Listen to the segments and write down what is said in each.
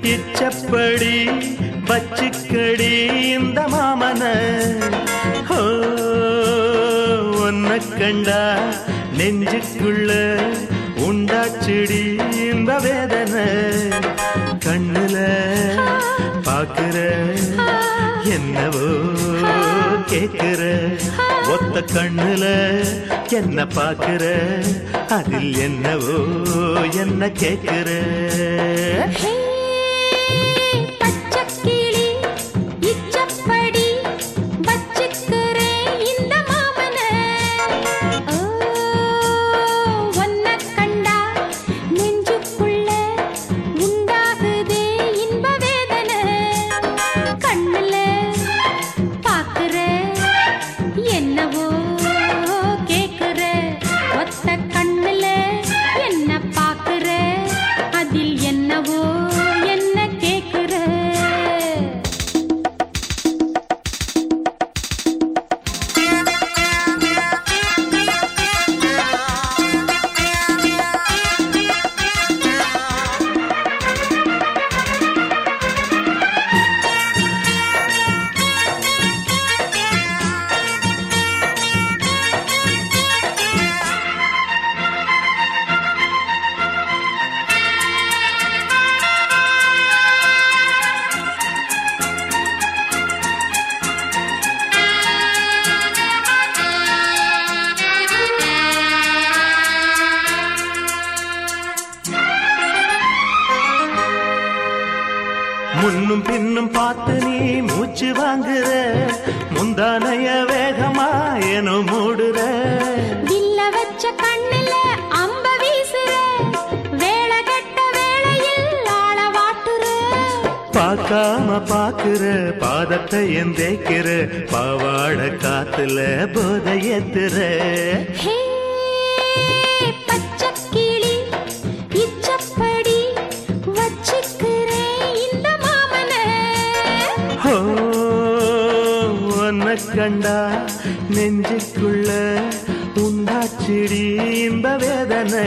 இச்சப்படி பச்சிக்கடி இந்த மாமன ஓ உன்னை கண்டா நெஞ்சுக்குள்ள உண்டாச்சுடி இந்த வேதனை கண்ணுல பாக்குற என்னவோ கேக்குற ஒத்த கண்ணுல என்ன பாக்குற அதில் என்னவோ என்ன கேக்குற ஹே பச்சக்கிளி இச்சப்படி வச்சுக்கிறேன் இந்த மாமன ஓ ஒன்ன கண்டா நெஞ்சுக்குள்ள உண்டாகுதே இன்ப வேதனை கண்ணுல பாக்குற என்னவோ கேக்குற ஒத்த கண்ணுல என்ன பாக்குற அதில் என்னவோ என்ன கேக்குற முன்னும் பின்னும் பார்த்து நீ மூச்சு வாங்குற முந்தானைய வேகமா என மூடுற வில்ல வச்ச கண்ணுல அம்ப வீசுற வேலை கட்ட வேளையில் ஆள வாட்டுற பார்க்காம பாக்குற பாதத்தை எந்தேக்கிற பாவாட காத்துல போத ஏத்துற ஹே பச்சக்கிளி இச்சப்படி வச்சுக்கிறேன் இந்த மாமன ஓ உன்னை கண்டா நெஞ்சுக்குள்ள உண்டாச்சிடி இந்த வேதனை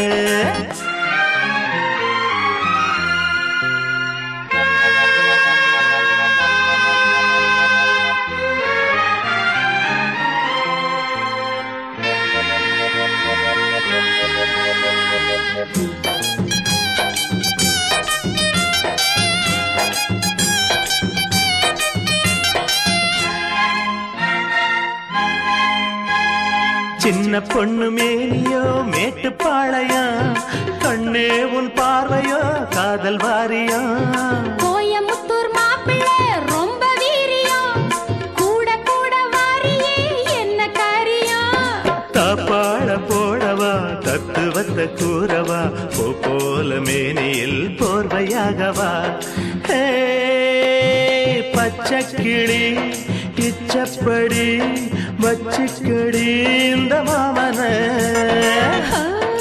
சின்ன பொண்ணு மேனியோ மேட்டுப்பாளையா கண்ணே உன் பார்வையோ காதல் வாரியா கோயமுத்தூர் மாப்பிள்ளை ரொம்ப வீரியம் கூட கூட வாரியே என்ன காரியம் தாப்பாள போடவா தத்துவத்தை கூறவா போ போல மேனியில் போர்வையாகவா ஹே, பச்சை கிளி இச்சப்படி வச்சுக்கடி இந்த மாமன ஓ,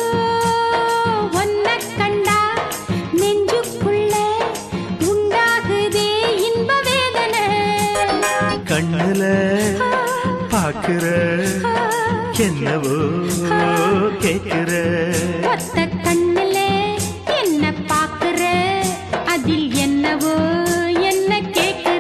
உன்னை கண்டா நெஞ்சுக்குள்ள உண்டாகுதே இன்ப வேதனை கண்ணுல பாக்குற என்னவோ கேக்குற ஒத்த கண்ணுல என்ன பாக்குற அதில் என்னவோ என்ன கேக்குற